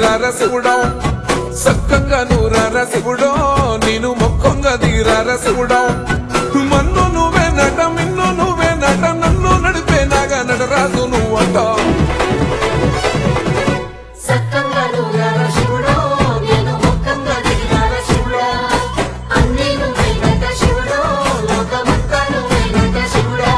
దిగిరార శివుడో సక్కంగా నూరార శివుడో నేను మొక్కంగా దిగిరార శివుడో మన్ను నువ్వే నట మిన్ను నువ్వే నట నన్ను నడిపే నాగా నటరాజు నువ్వట సక్కంగా నూరార శివుడో, నేను మొక్కంగా దిగిరార శివుడా. అన్నీ నువ్వేనట శివుడో, లోకమంతా నువ్వేనట శివుడా.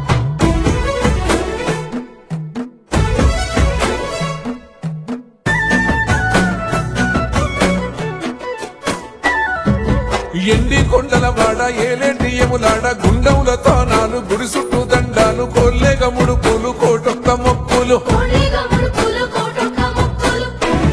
ఎండి కొండల వాడ ఏలేటి ఎములాడ గుండముల తానాలు గుడి చుట్టూ దండాలు కొల్లేగ ముడుపులు కోటొక్క మొక్కులు కోడిగా ముడుపులు, కోటొక్క మొక్కులు.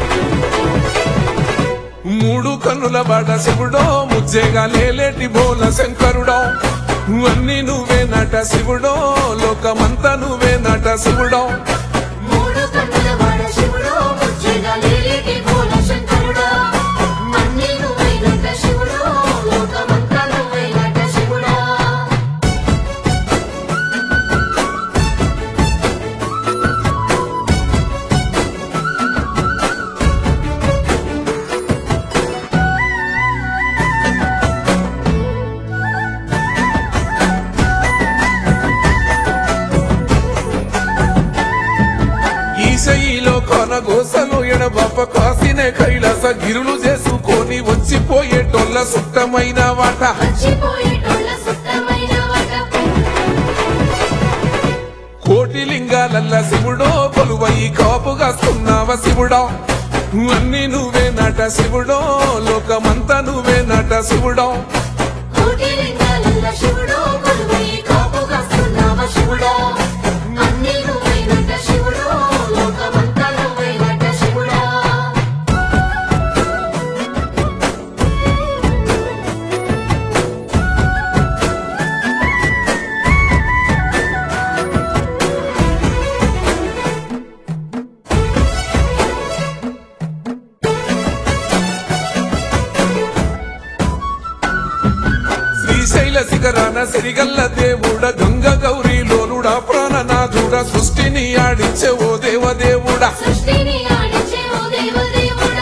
మూడు కన్నుల వాడ శివుడో ముజ్జేగా లేలేటి బోల శంకరుడో అన్ని నువ్వే నట శివుడో లోకమంతా నువ్వే నట శివుడో మూడు కన్నుల వాడ శివుడో, ముచ్చెగా లేలేటి భోల శంకరుడా. అన్నీ నువ్వేనట శివుడో, లోకమంతా నువ్వేనట శివుడా. ఈశయిలో కొనగోసలు ఎడబాప కాసినే కైలాస గిరులు చేసుకొని వచ్చిపోయేటోళ్ళ సుట్టమైన వాట మర్చిపోయేటోళ్ళ సుత్తమైన వట. కోటి లింగాలల్ల శివుడో కొలువై కాపుగాస్తున్నావ శివుడో అన్ని నువ్వే నట శివుడో లోకమంతా నువ్వే నట శివుడో కోటి లింగాలల్ల శివుడో, కొలువై కాపుగాస్తున్నావ శివుడా. అన్నీ నువ్వేనట శివుడో, లోకమంతా నువ్వేనట శివుడా. శ్రీశైల శిఖరాన సిరిగల్ల దేవుడ గంగ గౌరీ లోలుడా ప్రాణనాథుడ సృష్టిని ఆడించే ఓ దేవదేవుడా సృష్టిని ఆడించే ఓ దేవదేవుడా.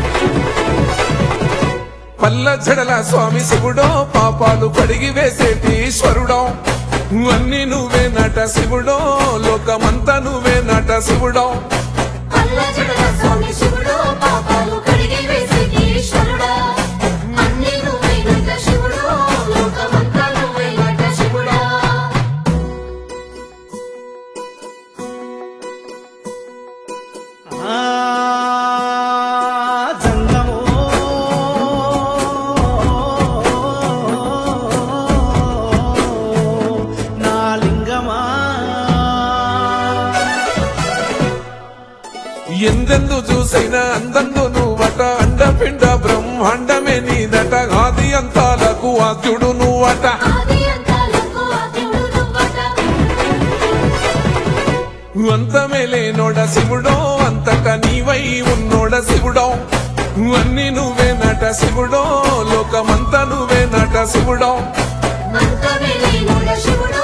పల్ల జడల స్వామి శివుడో పాపాలు కడిగి వేసేటి ఈశ్వరుడో అన్ని నువ్వే నట శివుడో లోకమంతా నువ్వే నట శివుడో అల్లజడల స్వామి శివుడో, పాపాలు కడిగి వేసేటి ఈశ్వరుడా. అన్నీ నువ్వేనట శివుడో, లోకమంతా నువ్వేనట శివుడా. ఆ జంగమో నా లింగమా ఎందెందు చూసైనా అందందు నువ్వట అండపిండ బ్రహ్మాండమే నీదట ఆది అంతాలకు ఆద్యుడు నువ్వట ఆది అంతాలకు ఆద్యుడు నువ్వట. అంతమే లేనోడ శివుడో అంతట నీవై ఉన్నోడ శివుడో అన్ని నువ్వే నట శివుడో లోకమంతా నువ్వే నట శివుడో అంతమే లేనుడ శివుడో,